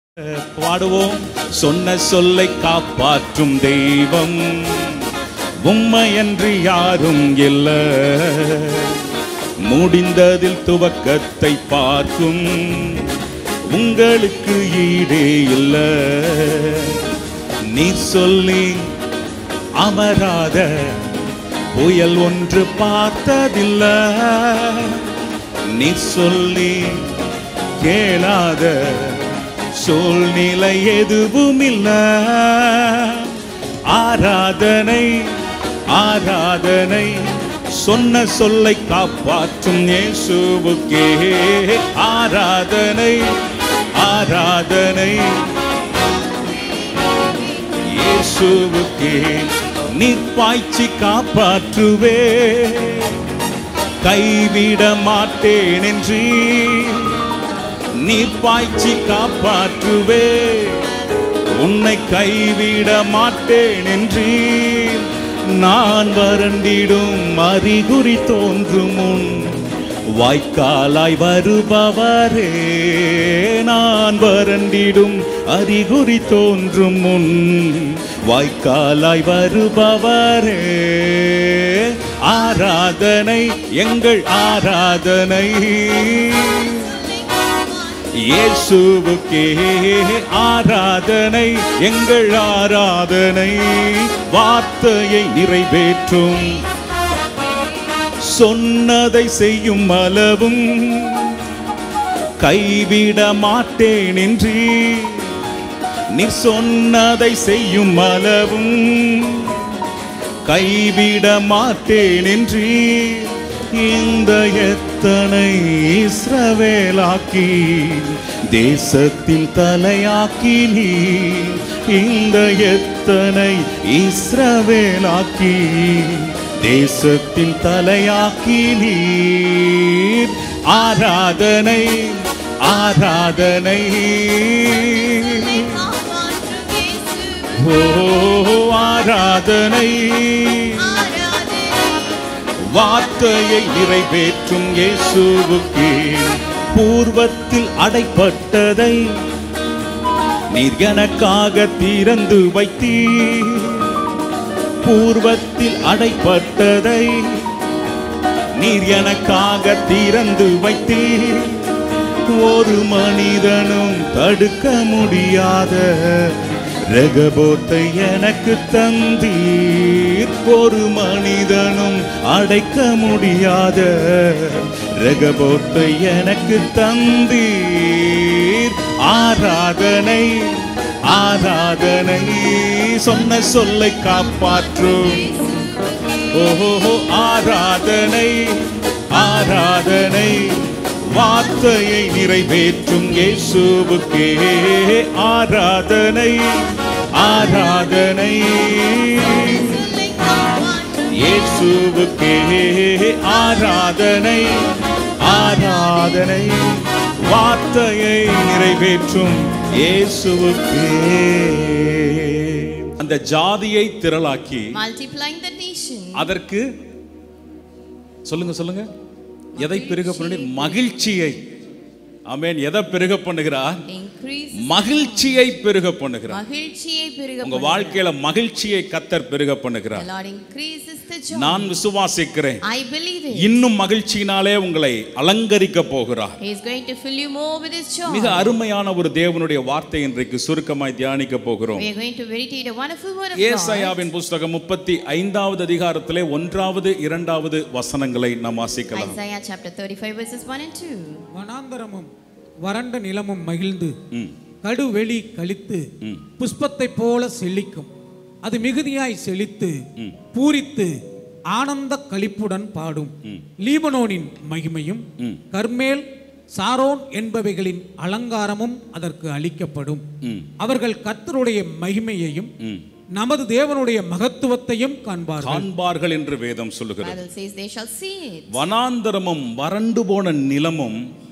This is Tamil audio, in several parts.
பாடுவோம் சொன்ன சொல்லை காப்பாற்றும் தெய்வம் உம்மையன்றி யாரும் இல்ல முடிந்ததில் துவக்கத்தை பார்க்கும் உங்களுக்கு ஈடே இல்ல நீ சொல்லி அமராத புயல் ஒன்று பார்த்ததில்ல நீ சொல்லி கேளாத சூழ்நிலை எதுவும் இல்ல ஆராதனை ஆராதனை சொன்ன சொல்லை காப்பாற்றும் இயேசுவுக்கே ஆராதனை ஆராதனை இயேசுவுக்கே நீர் பாய்ச்சி காப்பாற்றுவே கைவிட மாட்டேன் என்று நீர் பாய்ச்சி காப்பாற்றுவே உன்னை கைவிட மாட்டேன் என்று நான் வறண்டிடும் அறிகுறி தோன்றும் முன் வாய்க்காலாய் வருபவரே நான் வறண்டிடும் அறிகுறி தோன்றும் முன் வாய்க்காலாய் வருபவரே ஆராதனை எங்கள் ஆராதனை இயேசுவுக்கே ஆராதனை எங்கள் ஆராதனை வார்த்தையை நிறைவேற்றும் சொன்னதை செய்யும் அளவும் கைவிட மாட்டேன் என்று நீ சொன்னதை செய்யும் அளவும் கைவிட மாட்டேன் என்று இந்த எத்தனை இஸ்ரவேலாக்கி தேசத்தின் தலையாக்கி நீ இந்த எத்தனை இஸ்ரவேலாக்கி தேசத்தின் தலையாக்கி நீர் ஆராதனை ஆராதனை ஓ ஆராதனை வார்த்தையை நிறைவேற்றும் இயேசுவுக்கே பூர்வத்தில் அடைப்பட்டதை நீர் எனக்காக திறந்து வைத்தீர் பூர்வத்தில் அடைப்பட்டதை நீர் எனக்காக திறந்து வைத்தீர் ஒரு மனிதனும் தடுக்க முடியாத ரகபோத்தை எனக்கு தந்தீர் ஒரு மனிதனும் அடைக்க முடியாத ரகபோத்தை எனக்கு தந்தீர் ஆராதனை ஆராதனை சொன்ன சொல்லை காப்பாற்றும் ஓஹோ ஆராதனை ஆராதனை வார்த்தையை நிறைவேற்றும் இயேசுவுக்கே ஆராதனை ஆராதனை இயேசுவுக்கே ஆராதனை ஆராதனை வார்த்தையை நிறைவேற்றும் இயேசுவுக்கே அந்த ஜாதியை திரளாக்கி multiplying the nation, அதற்கு சொல்லுங்க சொல்லுங்க எதை பெருக பண்ணி மகிழ்ச்சியை ஆமென் எதை பெருக பண்ணுகிறார் increase மகிழ்ச்சியை பெருக பண்ணுகிறார் மகிழ்ச்சியை பெருக உங்க பண்ணுகிறார். வாழ்க்கையில மகிழ்ச்சியை கத்தர் பெருக The பண்ணுகிறார் Lord increases the joy. நான் விசுவாசிக்கிறேன் I believe it. இன்னும் மகிழ்ச்சியினாலே உங்களை அலங்கரிக்க போகிறார் He is going to fill you more with His joy. மிக அருமையான ஒரு தேவனுடைய வார்த்தை இன்றைக்கு சுருக்கமாய் தியானிக்க போகிறோம் We are going to meditate a wonderful word of God. ஏசாயாவின் புஸ்தகம் முப்பத்தி ஐந்தாவது அதிகாரத்திலே ஒன்றாவது இரண்டாவது வசனங்களை நாம் வாசிக்கலாம் Isaiah chapter 35 verses 1 and 2. வனாந்தரமும் வறண்ட நிலமும் மகிழ்ந்து ம், கடுவெளி கழித்து ம். புஷ்பத்தைப் போல செழிக்கும் அது மிகுதியாய் செழித்து பூரித்து ஆனந்த களிப்புடன் பாடும் லீபனோனின் மகிமையும் ம். கர்மேல் சாரோன் என்பவைகளின் அலங்காரமும் அதற்கு அளிக்கப்படும் ம். அவர்கள் கர்த்தருடைய மகிமையையும் ம். நமது தேவனுடைய மகத்துவத்தையும் காண்பார்கள் காண்பார்கள் என்று வேதம் சொல்லுகிறது Bible says they shall see it. வனாந்தரமும் வறண்டு போன நிலமும்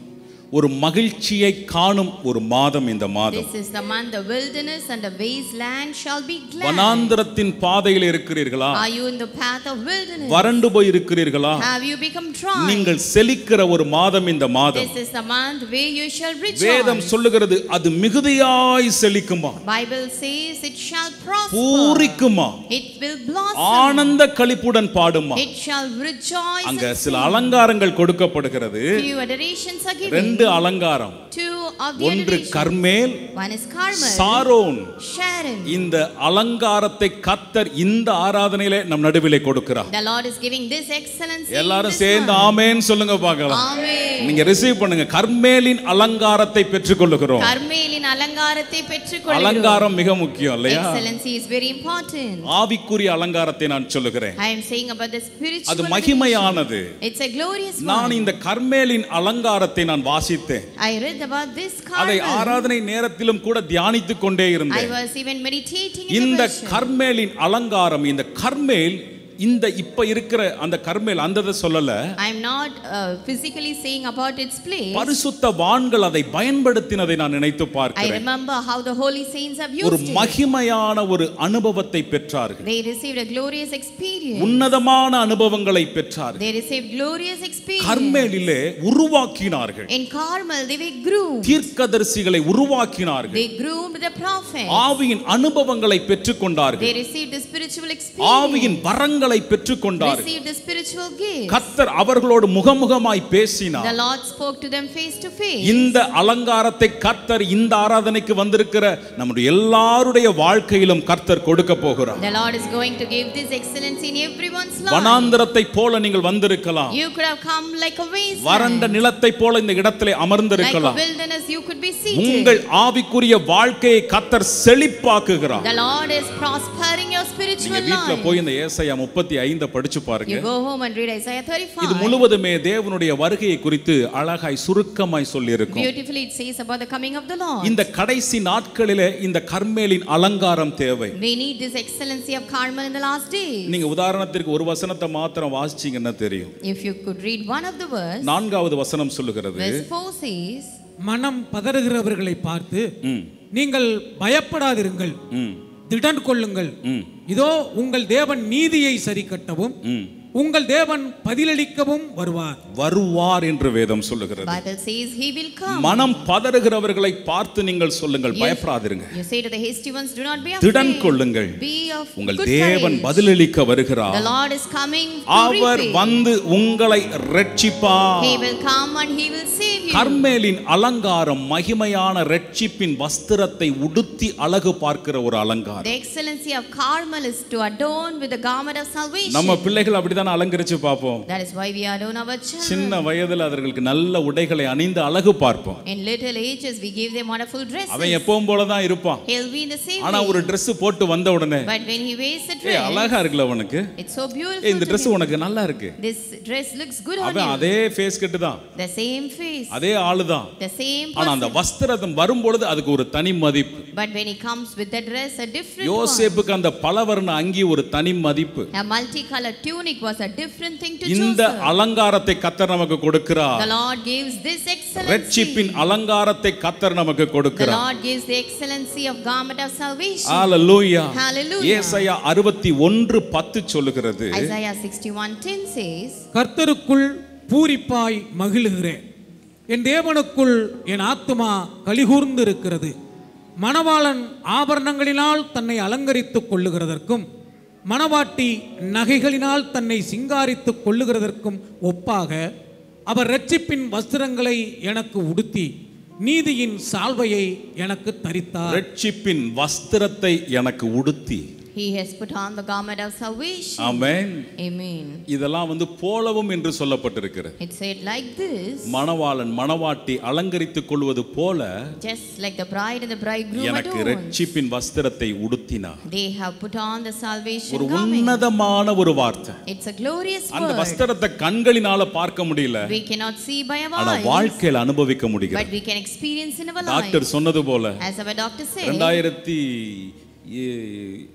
ஒரு மகிழ்ச்சியை காணும் ஒரு மாதம் இந்த மாதம் This is the month the wilderness and the wasteland shall be glad. வனாந்திரத்தின் பாதையில் இருக்கிறீர்களா Are you in the path of wilderness? வறண்டு போய் இருக்கிறீர்களா Have you become dry? நீங்கள் செழிக்கிற ஒரு மாதம் இந்த மாதம் This is the month where you shall வேதம் rejoice. சொல்லுகிறது அது மிகுதியாய் செழிக்குமா Bible says it shall prosper. பூரிக்குமா It will blossom. ஆனந்த களிப்புடன் பாடுமா It shall rejoice. அங்க and சில sing. அலங்காரங்கள் கொடுக்கப்படுகிறது Few adorations are given. ரெண்டு அலங்காரம் Two of the ஒன்று adorations. Carmel One is Carmel. Sharon Sharon. இந்த அலங்காரத்தை கத்தர் இந்த ஆராதனையிலே நம் நடுவிலே கொடுக்கிறார் The Lord is giving this excellence. எல்லாரும் சேர்ந்து ஆமேன்னு சொல்லுங்க பார்க்கலாம் Amen. நீங்க ரிசீவ் பண்ணுங்க கர்மேலின் அலங்காரத்தை பெற்றுக்கொள்ளுகிறோம் கர்மேலின் அலங்காரத்தை பெற்றுக்கொள்கிறோம். அலங்காரம் மிக முக்கியம் இல்லையா Excellency is very important. ஆவிக்குரிய அலங்காரத்தை நான் சொல்லுகிறேன் I am saying about the spiritual. அது மகிமையானது It's a glorious நான் one. இந்த கர்மேலின் அலங்காரத்தை நான் வாசித்தேன் I read about this அதை Carmel. ஆராதனை நேரத்திலும் கூட தியானித்துக் கொண்டே I இருந்தேன் was even meditating in இந்த the version. கர்மேலின் அலங்காரம் இந்த கர்மேல் இந்த இப்ப இருக்கிற அந்த கர்மேல் அந்த இதை சொல்லல I am not uh, physically saying about its place. பரிசுத்த வான்கள் அதை பயன்படுத்தினதை நான் நினைத்து I பார்க்கிறேன் remember how the holy saints have ஒரு used it. மகிமையான ஒரு அனுபவத்தை பெற்றார்கள் They received a glorious experience. உன்னதமான அனுபவங்களை பெற்றார்கள் They received glorious experience. கர்மேலிலே உருவாக்கினார்கள் In Carmel, they were groomed. தீர்க்கதரிசிகளை உருவாக்கினார்கள் They groomed the prophets. ஆவியின் அனுபவங்களை பெற்றுக்கொண்டார்கள் They received the spiritual experience. ஆவியின் வரங்களை பெற்றுக்கொண்டார்கள் Received the spiritual gifts. கத்தர் அவர்களோடு முகமுகமாய் The பேசினார் Lord spoke to them face to face. இந்த அலங்காரத்தை கர்த்தர் இந்த ஆராதனைக்கு வந்திருக்கிற நம்முடைய எல்லாருடைய வாழ்க்கையிலும் கர்த்தர் கொடுக்க போகிறார் The Lord is going to give this excellence in everyone's life. வனாந்திரத்தை போல நீங்கள் வந்திருக்கலாம் You could have come like a wasteland. வறண்ட நிலத்தை போல இந்த இடத்திலே Like a அமர்ந்திருக்கலாம் wilderness, you could be seated. உங்கள் ஆவிக்குரிய வாழ்க்கையை கத்தர் செழிப்பாக்குகிறார் The Lord is prospering your நீங்க spiritual வீட்டுல life. போய் இந்த ஏசாயா முப்பத்தி ஐந்த படிச்சு பாருங்க You go home and read Isaiah இது 35. முழுவதுமே தேவனுடைய வருகையை குறித்து அழகாய் சுருக்கமாய் சொல்லி இருக்கும் Beautifully it says about the coming of the Lord. இந்த கடைசி நாட்களிலே இந்த கர்மேலின் அலங்காரம் தேவை We need this excellency of Carmel in the last days. நீங்க உதாரணத்திற்கு ஒரு வசனத்தை மாத்திரம் வாசிச்சீங்கன்னா தெரியும் If you could read one of the verse, நான்காவது வசனம் சொல்லுகிறது verse 4 says, மனம் பதறுகிறவர்களை பார்த்து ம், நீங்கள் பயப்படாதிருங்கள் ம், திடன் கொள்ளுங்கள் ம், இதோ உங்கள் தேவன் நீதியை சரி கட்டவும் ம். உங்கள் தேவன் பதிலளிக்கவும் வருவார் வருவார் என்று வேதம் சொல்லுகிறது Bible says he will come. மனம் பதறுகிறவர்களை பார்த்து நீங்கள் சொல்லுங்கள் பயப்படாதிருங்க You say to the hasty ones, do not be திடன் afraid. கொள்ளுங்கள் Be of உங்கள் good தேவன் courage. பதிலளிக்க The வருகிறார் Lord is coming to our repay. வந்து உங்களை ரட்சிப்பார் He will come and he will save you. கர்மேலின் அலங்காரம் மகிமையான ரட்சிப்பின் வஸ்திரத்தை உடுத்தி அழகு பார்க்கிற ஒரு அலங்காரம் The excellency of Carmel is to adorn with the garment of salvation. நம்ம பிள்ளைகள் அப்படிதான் அலங்கரிச்சு பார்ப்போம் That is why we adorn our children. சின்ன வயதில் அவர்களுக்கு நல்ல உடைகளை அணிந்து அழகு பார்ப்போம் In little ages, we give them wonderful dresses. அவன் எப்பவும் போல தான் இருப்பான் He'll be in the same ஆனா way. ஒரு Dress போட்டு வந்த உடனே But when he wears the A dress, அழகா இருக்குல்ல அவனுக்கு it's so ஏ beautiful. இந்த to Dress him. உனக்கு நல்லா இருக்கு This dress looks good on அவன் you. அதே ஃபேஸ் கட்டு தான் The same face, அதே ஆளு தான் the same ஆனா அந்த person. வஸ்திரம் வரும்பொழுது அதுக்கு ஒரு தனி மதிப்பு But when he comes with the dress, a different one. யோசேப்புக்கு அந்த பலவர்ண அங்கி ஒரு தனி மதிப்பு A multicolored tunic was a different thing to இந்த Joseph. அலங்காரத்தை கத்தர் நமக்கு The கொடுக்கிறார் Lord gives this excellency. ரட்சிப்பின் அலங்காரத்தை கத்தர் நமக்கு The கொடுக்கிறார் Lord gives the excellency of garment of salvation. Hallelujah Hallelujah. ஏசாயா அறுபத்தி ஒன்று பத்து சொல்லுகிறது Isaiah 61:10 says, கர்த்தருக்குள் பூரிப்பாய் மகிழுகிறேன் என் தேவனுக்குள் என் ஆத்துமா கலிகூர்ந்து இருக்கிறது மணவாளன் ஆபரணங்களினால் தன்னை அலங்கரித்துக் கொள்ளுகிறதற்கும் மணவாட்டி நகைகளினால் தன்னை சிங்காரித்துக் கொள்ளுகிறதற்கும் ஒப்பாக அவர் இரட்சிப்பின் வஸ்திரங்களை எனக்கு உடுத்தி நீதியின் சால்வையை எனக்கு தரித்தார் ரட்சிப்பின் வஸ்திரத்தை எனக்கு உடுத்தி He has put on the garment of salvation. Amen Amen. இதெல்லாம் வந்து போலவும் என்று சொல்லப்பட்டிருக்கிறது It said like this, மணவாளன் மணவாட்டி அலங்கரித்துக் கொள்வது போல just like the bride and the bridegroom எனக்கு adorned. ரட்சிப்பின் வஸ்திரத்தை உடுத்தினார் They have put on the salvation ஒரு garment. உன்னதமான ஒரு வார்த்தை It's a glorious அந்த word. வஸ்திரத்தை கண்களினால பார்க்க முடியல We cannot see by our ஆனா eyes, வாழ்க்கையில அனுபவிக்க முடிகிறது but we can experience in our life. Doctor சொன்னது போல As our doctor said, ரெண்டாயிரத்தி ஏ-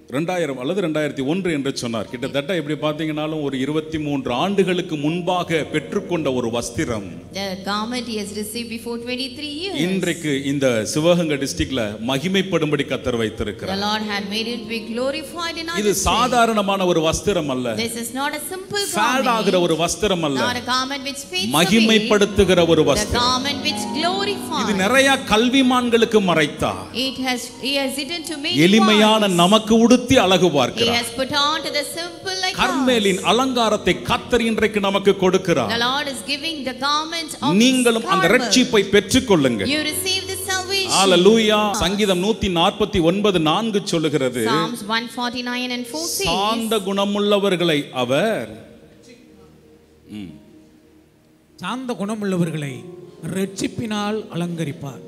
ரெண்டாயிரம் அல்லது ரெண்டாயிரத்தி ஒன்று என்று சொன்னார் கிட்டத்தட்ட எப்படி பார்த்தீங்கன்னாலும் ஒரு இருபத்தி மூன்று ஆண்டுகளுக்கு முன்பாக பெற்றுக்கொண்ட ஒரு வஸ்திரம் The garment he has received before 23 years. இன்றைக்கு இந்த சிவகங்கை டிஸ்ட்ரிக்ட்ல மகிமைப்படும்படி கத்தர் The வைத்திருக்கிறார் Lord had made it be glorified in our இது district. சாதாரணமான ஒரு வஸ்திரம் அல்ல This is not a simple fade ஆகிற garment, ஒரு வஸ்திரம் அல்ல not a garment which fades away, மகிமைப்படுத்துகிற ஒரு the வஸ்திரம் garment which இது glorifies. நிறைய கல்விமான்களுக்கு மறைத்தா It has, he has hidden to many எளிமையான ones. நமக்கு உடுத்தி அழகு He பார்க்கிறார் has put on to the simple like us. கர்மேலின் அலங்காரத்தை கத்தர் இன்றைக்கு நமக்கு கொடுக்கிறார் The Lord is giving the garment of நீங்களும் அந்த Carmel. ரட்சிப்பை பெற்றுக்கொள்ளுங்க You receive the salvation. ஹalleluya சங்கீதம் நூத்தி நாற்பத்தி ஒன்பது நான்கு சொல்லுகிறது Psalms 149 and 4 says, சாந்த குணமுள்ளவர்களை அவர் சாந்த குணமுள்ளவர்களை ரட்சிப்பினால் அலங்கரிப்பார்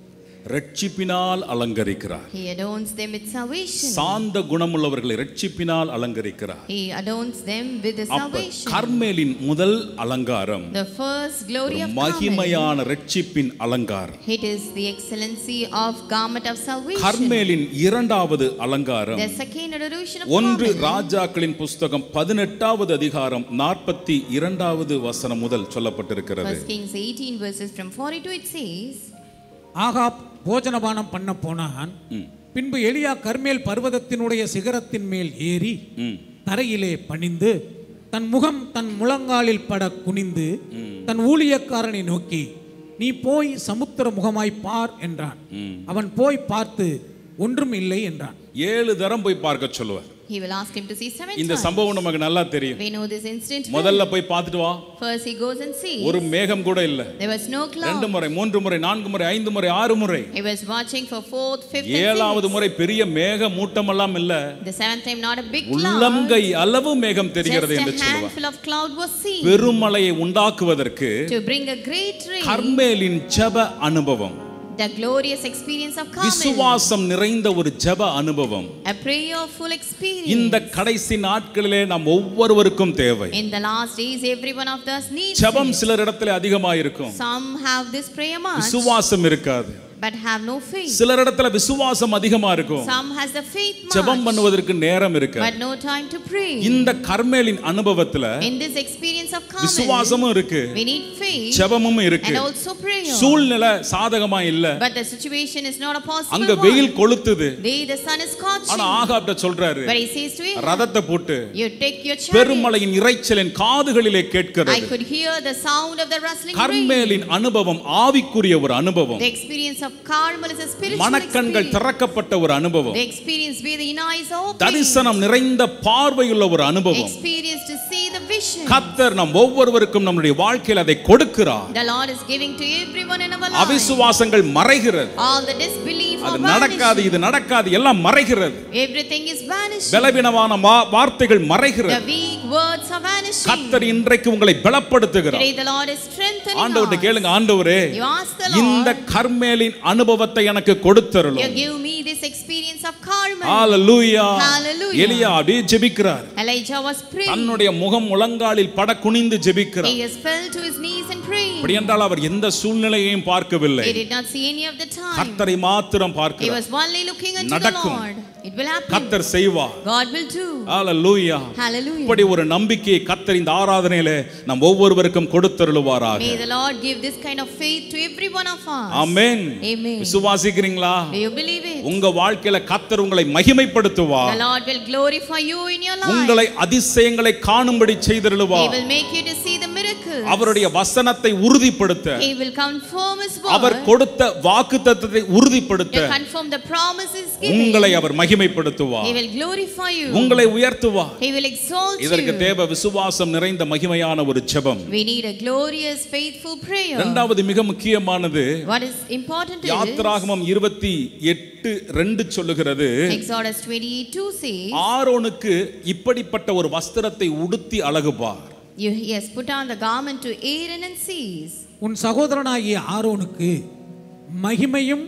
ரட்சிப்பினால் அலங்கரிக்கிறார் He adorns them with salvation. சாந்த குணமுள்ளவர்களை ரட்சிப்பினால் அலங்கரிக்கிறார் He adorns them with the அப்ப salvation. கர்மேலின் முதல் அலங்காரம் The first glory of Carmel. மகிமையான ரட்சிப்பின் அலங்காரம் It is the excellency of garment of salvation. கர்மேலின் இரண்டாவது அலங்காரம் The second adoration of ஒன்று Carmel. ராஜாக்களின் புஸ்தகம் பதினெட்டாவது அதிகாரம் நாற்பத்தி இரண்டாவது வசனம் முதல் சொல்லப்பட்டிருக்கிறது First Kings 18 verses from 42 it says, Ahab போஜனபானம் பண்ண போனான் பின்பு எலியா கர்மேல் பர்வதத்தினுடைய சிகரத்தின் மேல் ஏறி ம். தரையிலே பணிந்து தன் முகம் தன் முழங்காலில் பட குனிந்து தன் ஊழியக்காரனை நோக்கி நீ போய் சமுத்திர முகமாய் பார் என்றான் அவன் போய் பார்த்து ஒன்றும் இல்லை என்றான் ஏழு தரம் போய் பார்க்க சொல்லுவார் he will ask him to see seven இந்த times. சம்பவம் நமக்கு நல்லா தெரியும் We know this instant. well. முதல்ல போய் பார்த்துட்டு வா First he goes and sees. ஒரு மேகம் கூட இல்ல There was no ரெண்டு cloud. முறை மூன்று முறை நான்கு முறை ஐந்து முறை ஆறு முறை He was watching for fourth, fifth, and ஏழாவது sixth. முறை பெரிய மேக மூட்டமெல்லாம் இல்ல The seventh time, not a big cloud. உள்ளங்கை அளவு மேகம் தெரிகிறது Just என்று a சொல்லுவார் handful of cloud was seen பெருமலையை உண்டாக்குவதற்கு to bring a great rain. கர்மேலின் ஜெப அனுபவம் The glorious experience of Carmel. விசுவாசம் நிறைந்த ஒரு ஜெப அனுபவம் A prayerful experience. இந்த கடைசி நாட்களிலே நாம் ஒவ்வொருவருக்கும் தேவை In the last days, every one of us needs ஜெபம் it. சிலர் இடத்துல அதிகமாயிருக்கும் Some have this prayer much, விசுவாசம் இருக்காது but have no faith. சிலர் இடத்துல விசுவாசம் அதிகமா இருக்கும் Some has the faith ஜெபம் much, பண்ணுவதற்கு நேரம் இருக்காது but no time to pray. இந்த கர்மேலின் அனுபவத்துல In this experience of Carmel, விசுவாசமும் இருக்கு we need faith ஜெபமும் இருக்கு and also prayer. சூழ்நிலை சாதகமா இல்ல But the situation is not a possible அங்க one. வெயில் கொளுத்துது They, the sun is scorching. ஆனா ஆகாப்ட சொல்றாரு But he says to him, ரதத்தை போட்டு you take your chariot. பெருமலையின் இறைச்சலின் காதுகளிலே I கேட்கிறது could hear the sound of the rustling rain. கர்மேலின் அனுபவம் ஆவிக்குரிய ஒரு அனுபவம் The experience of Carmel is a spiritual மனக்கண்கள் experience. திறக்கப்பட்ட ஒரு அனுபவம் The experience where the inner eyes are open. தரிசனம் நிறைந்த பார்வையுள்ள ஒரு அனுபவம் Experience to see the vision. கத்தர் நம் ஒவ்வொருவருக்கும் நம்முடைய வாழ்க்கையில் அதை கொடுக்கிறார் The Lord is giving to everyone in our lives. அவிசுவாசங்கள் மறைகிறது All the disbelief அது are நடக்காது vanishing. இது நடக்காது எல்லாம் மறைகிறது Everything is vanishing. பலவீனமான மா- வார்த்தைகள் The மறைகிறது weak words are vanishing. கத்தர் இன்றைக்கு உங்களை பலப்படுத்துகிறார் Today the Lord is strengthening ஆண்டவர்கிட்ட us. கேளுங்க ஆண்டவரே You ask the இந்த Lord, கர்மேலின் அனுபவத்தை எனக்கு you கொடுத்தருளும் give me this experience of Carmel. Hallelujah Hallelujah. எலியா அப்படியே ஜெபிக்கிறார் Elijah was praying. தன்னுடைய முகம் முழங்காலில் பட குனிந்து ஜெபிக்கிறார் He has fell to his knees and prayed. அப்படி என்றால் அவர் எந்த சூழ்நிலையையும் பார்க்கவில்லை He did not see any of the time. கர்த்தரை மாத்திரம் He பார்க்கிறார் was only looking unto the நடக்கும். Lord. It will happen. கர்த்தர் செய்வார் God will do. Hallelujah Hallelujah. இப்படி ஒரு நம்பிக்கையை கர்த்தர் இந்த ஆராதனையில நம் ஒவ்வொருவருக்கும் கொடுத்தருளுவாராக May the Lord give this kind of faith to every one of us. Amen Amen. விசுவாசிக்கிறீங்களா Do you believe it? உங்க வாழ்க்கையில கர்த்தர் உங்களை மகிமைப்படுத்துவார் The Lord will glorify you in your life. உங்களை அதிசயங்களை காணும்படி He செய்திருளுவார் will make you to see the miracles. அவருடைய வசனத்தை உறுதிப்படுத்த He will confirm His our word. கொடுத்த வாக்கு தத்தத்தை உறுதிப்படுத்த To confirm the promises given. உங்களை அவர் மகிமைப்படுத்துவார் He will glorify you. உங்களை உயர்த்துவார் He will exalt இதற்கு you. தேவை விசுவாசம் நிறைந்த மகிமையான ஒரு ஜெபம் We need a glorious, faithful prayer. இரண்டாவது மிக முக்கியமானது What is important is யாத்ராகமம் இருபத்தி எட்டு ரெண்டு சொல்லுகிறது Exodus 28 2 says, ஆரோனுக்கு இப்படிப்பட்ட ஒரு வஸ்திரத்தை உடுத்தி அழகுபார் you, He has put on the garment to Aaron and sees. உன் சகோதரனாகிய ஆரோனுக்கு மகிமையும்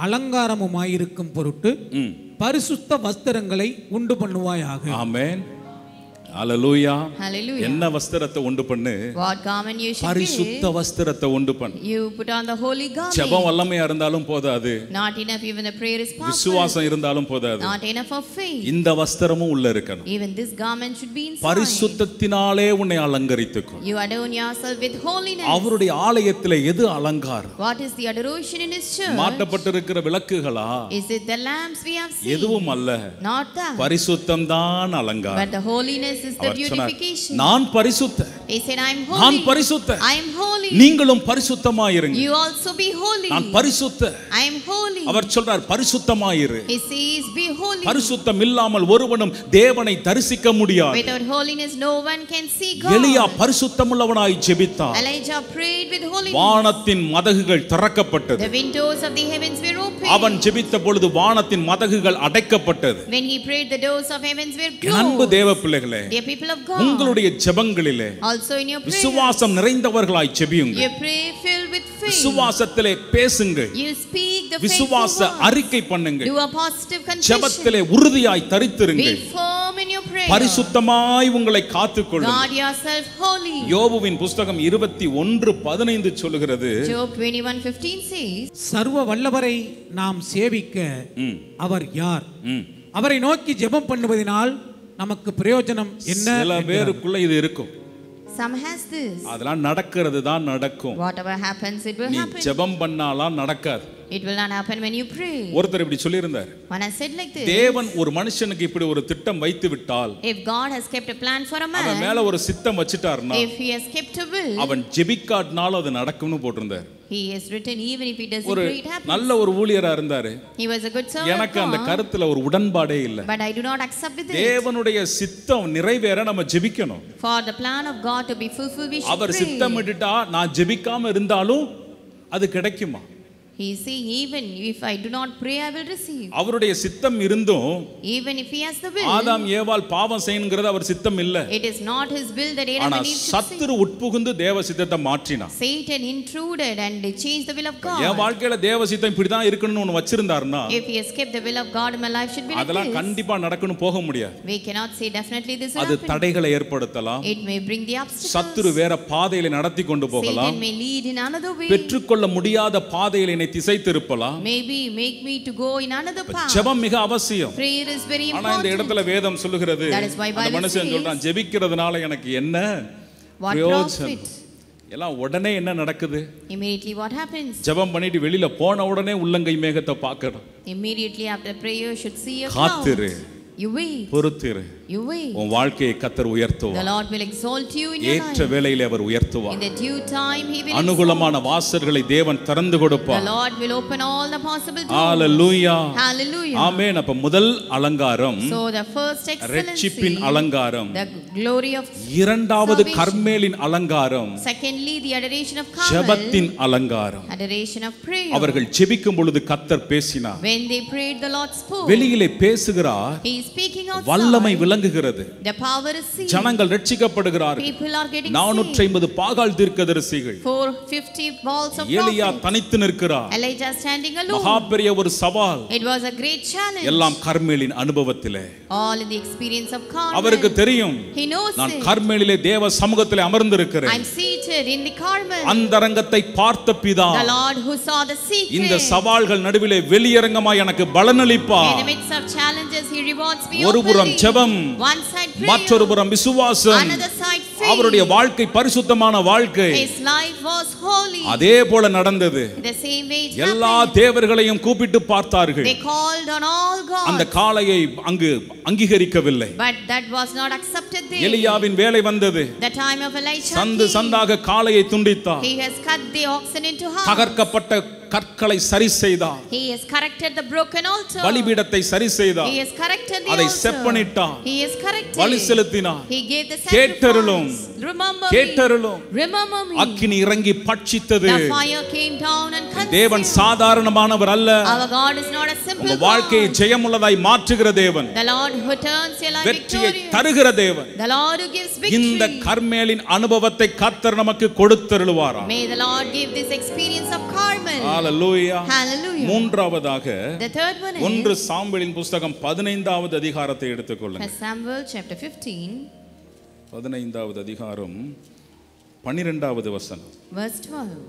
அலங்காரமுமாயிருக்கும் பொருட்டு ம். பரிசுத்த வஸ்திரங்களை உண்டு பண்ணுவாயாக ஆமென் அல்லேலூயா Hallelujah. என்ன வஸ்திரத்தை உண்டு பண்ணு What garment you should பரிசுத்த give? வஸ்திரத்தை உண்டு பண்ணு You put on the holy ஜெபம் garment. வல்லமையா இருந்தாலும் போதாது Not enough, even the prayer is powerful. விசுவாசம் இருந்தாலும் போதாது Not enough of faith. இந்த வஸ்திரமும் உள்ள இருக்கணும் Even this garment should be inside. பரிசுத்தத்தினாலே உன்னை அலங்கரித்துக்கும் You adorn yourself with holiness. அவருடைய ஆலயத்துல எது அலங்காரம் What is the adoration in His church? மாட்டப்பட்டிருக்கிற விளக்குகளா Is it the lamps we have seen? எதுவும் அல்ல Not that. பரிசுத்தம் தான் அலங்காரம் But the holiness is the அவர் சொன்னார் beautification. நான் பரிசுத்த He said, I am நான் holy. பரிசுத்த I am holy. நீங்களும் பரிசுத்தமாயிருங்க You also be holy. நான் பரிசுத்த I am holy. அவர் சொல்றார் பரிசுத்தமாயிரு He says, Be holy. பரிசுத்தம் இல்லாமல் ஒருவனும் தேவனை தரிசிக்க முடியாது Without holiness, no one can see God. எலியா பரிசுத்தமுள்ளவனாய் ஜெபித்தான் Elijah prayed with holiness. வானத்தின் மதகுகள் திறக்கப்பட்டது The windows of the heavens were open. அவன் ஜெபித்த பொழுது வானத்தின் மதகுகள் அடைக்கப்பட்டது When he prayed, the doors of heavens were என் அன்பு closed. தேவ பிள்ளைகளே Dear people of God, உங்களுடைய ஜெபங்களிலே also in your prayer, விசுவாசம் நிறைந்தவர்களாய் ஜெபியுங்க you pray filled with faith. விசுவாசத்திலே பேசுங்கள் You speak the விசுவாச faithful words. அறிக்கை பண்ணுங்கள் Do a positive confession. ஜெபத்திலே உறுதியாய் Be தரித்திருங்கள் firm in your prayer. பரிசுத்தமாய் உங்களை காத்துக்கொள்ளுங்கள் God yourself holy. யோபுவின் புஸ்தகம் இருபத்தி ஒன்று பதினைந்து சொல்லுகிறது Job 21:15 says, சர்வ வல்லவரை நாம் சேவிக்க ம், அவர் யார் ம். அவரை நோக்கி ஜெபம் பண்ணுவதனால் நமக்கு பிரயோஜனம் என்ன சில என்கிறார். பேருக்குள்ள இது இருக்கும் Some has this. அதெல்லாம் நடக்கிறது தான் நடக்கும் Whatever happens, it will நீ happen. ஜெபம் பண்ணாலாம் நடக்காது It will not happen when you pray. ஒருத்தர் இப்படி சொல்லியிருந்தார் When I said like this, தேவன் ஒரு மனுஷனுக்கு இப்படி ஒரு திட்டம் வைத்து விட்டால் if God has kept a plan for a அவன் man, மேல ஒரு சித்தம் வச்சுட்டாருன்னா if he has kept a will, அவன் ஜெபிக்காட்டினாலும் அது நடக்கும்னு போட்டிருந்தார் he has written even if he doesn't ஒரு pray, it happens. நல்ல ஒரு ஊழியரா இருந்தாரு He was a good servant of எனக்கு அந்த God, கருத்துல ஒரு உடன்பாடே இல்ல but I do not accept with it. தேவனுடைய சித்தம் நிறைவேற நம்ம ஜெபிக்கணும் For the plan of God to be fulfilled, we should our pray. சித்தமிட்டுட்டா நான் ஜெபிக்காம இருந்தாலும் அது கிடைக்குமா He is saying, even if I do not pray, I will receive. அவருடைய சித்தம் இருந்தும் Even if he has the will, ஆதாம் ஏவாள் பாவம் செய்யணுங்கிறது அவர் சித்தம் இல்ல it is not his will that Adam ஆனா and Eve should sin. சத்துரு உட்புகுந்து தேவ சித்தத்தை மாற்றினான் Satan intruded and changed the will of God. என் வாழ்க்கையில தேவ சித்தம் இப்படிதான் இருக்கணும்னு ஒண்ணு வச்சிருந்தாருன்னா If he has kept the will of God in my life, should be like அதெல்லாம் this. கண்டிப்பா நடக்கணும் போக முடியாது We cannot say definitely this will அது happen. தடைகளை ஏற்படுத்தலாம் It may bring the obstacles. சத்துரு வேற பாதையில நடத்தி கொண்டு போகலாம் Satan may lead in another way. பெற்றுக்கொள்ள முடியாத பாதையில் என்னை திசை திருப்பலாம் Maybe make me to go in another path. ஜெபம் மிக அவசியம் Prayer is very ஆனா இந்த important. இடத்துல வேதம் சொல்லுகிறது That is why அந்த Bible மனுஷன் says, சொல்றான் ஜெபிக்கிறதுனால எனக்கு என்ன What பிரயோஜனம் profit? எல்லாம் உடனே என்ன நடக்குது Immediately what happens? ஜெபம் பண்ணிட்டு வெளியில போன உடனே உள்ளங்கை மேகத்தை பார்க்கணும் Immediately after prayer should see a காத்திரு. cloud. You wait. பொறுத்திரு You wait. உன் வாழ்க்கையை கத்தர் The உயர்த்துவார் Lord will exalt you in your ஏற்ற life. வேளையிலே அவர் In உயர்த்துவார் the due time, He will exalt. அனுகூலமான வாசல்களை தேவன் திறந்து The கொடுப்பார் Lord will open all the possible doors. Hallelujah Hallelujah. ஆமென் அப்ப முதல் அலங்காரம் So the first ரட்சிப்பின் excellency, அலங்காரம் the glory of இரண்டாவது salvation. கர்மேலின் அலங்காரம் Secondly, the adoration of Carmel, ஜெபத்தின் அலங்காரம் adoration of prayer. அவர்கள் ஜெபிக்கும் பொழுது கத்தர் பேசினார் When they prayed, the Lord spoke. வெளியிலே பேசுகிறார் He is speaking வல்லமை outside. விளங்குகிறது The power is seen. ஜனங்கள் ரட்சிக்கப்படுகிறார்கள் People are getting நானூற்றி saved. ஐம்பது பாகால் தீர்க்கதரிசிகள் 450 balls of ஏலியா prophets. தனித்து நிற்கிறார் Elijah standing மகா alone. பெரிய ஒரு சவால் It was a great challenge. எல்லாம் கர்மேலின் அனுபவத்திலே All in the experience of Carmel. அவருக்கு தெரியும் He knows நான் it. கர்மேலிலே தேவ சமூகத்திலே அமர்ந்திருக்கிறேன் I'm seated in the Carmel. அந்தரங்கத்தை பார்த்த பிதா The Lord who saw the இந்த secret. சவால்கள் நடுவிலே வெளியரங்கமாய் எனக்கு பலனளிப்பார் In the midst of challenges, He rewards me ஒரு புறம் openly. ஜெபம் One side prayer. மற்றொரு புறம் விசுவாசம் Another side faith. அவருடைய வாழ்க்கை பரிசுத்தமான வாழ்க்கை His life was holy. அதே போல நடந்தது The same way it எல்லா happened. தேவர்களையும் கூப்பிட்டு பார்த்தார்கள் They called on all அந்த gods. காளையை அங்கு அங்கீகரிக்கவில்லை But that was not accepted there. எலியாவின் வேலை வந்தது The time of Elisha சந்து came. சந்தாக காளையை துண்டித்தார் He has cut the oxen into half. தகர்க்கப்பட்ட கற்களை சரி செய்தார் He has corrected the broken altar. பலிபீடத்தை சரி செய்தார் He has corrected the அதை altar. செப்பனிட்டார். He has corrected. வழி செலுத்தினார் He gave the கேட்டருளும். sacrifice. Remember கேட்டருளும் me. Remember me. அக்கினி இறங்கி பட்சித்தது The fire came down and தேவன் consumed. சாதாரணமானவர் அல்ல Our God is not a simple உங்க வாழ்க்கையை God. ஜெயமுள்ளதாய் மாற்றுகிற தேவன் The Lord who turns your life வெற்றியை victorious. தருகிற தேவன் The Lord who gives இந்த victory. கர்மேலின் அனுபவத்தை கத்தர் நமக்கு கொடுத்தருளுவாரா May the Lord give this experience of Carmel. Hallelujah Hallelujah. மூன்றாவதாக The third one ஒன்று is சாம்பலின் புஸ்தகம் பதினைந்தாவது அதிகாரத்தை எடுத்துக்கொள்ளுங்க First Samuel chapter 15. பதினைந்தாவது அதிகாரம் பன்னிரெண்டாவது வசனம் Verse 12.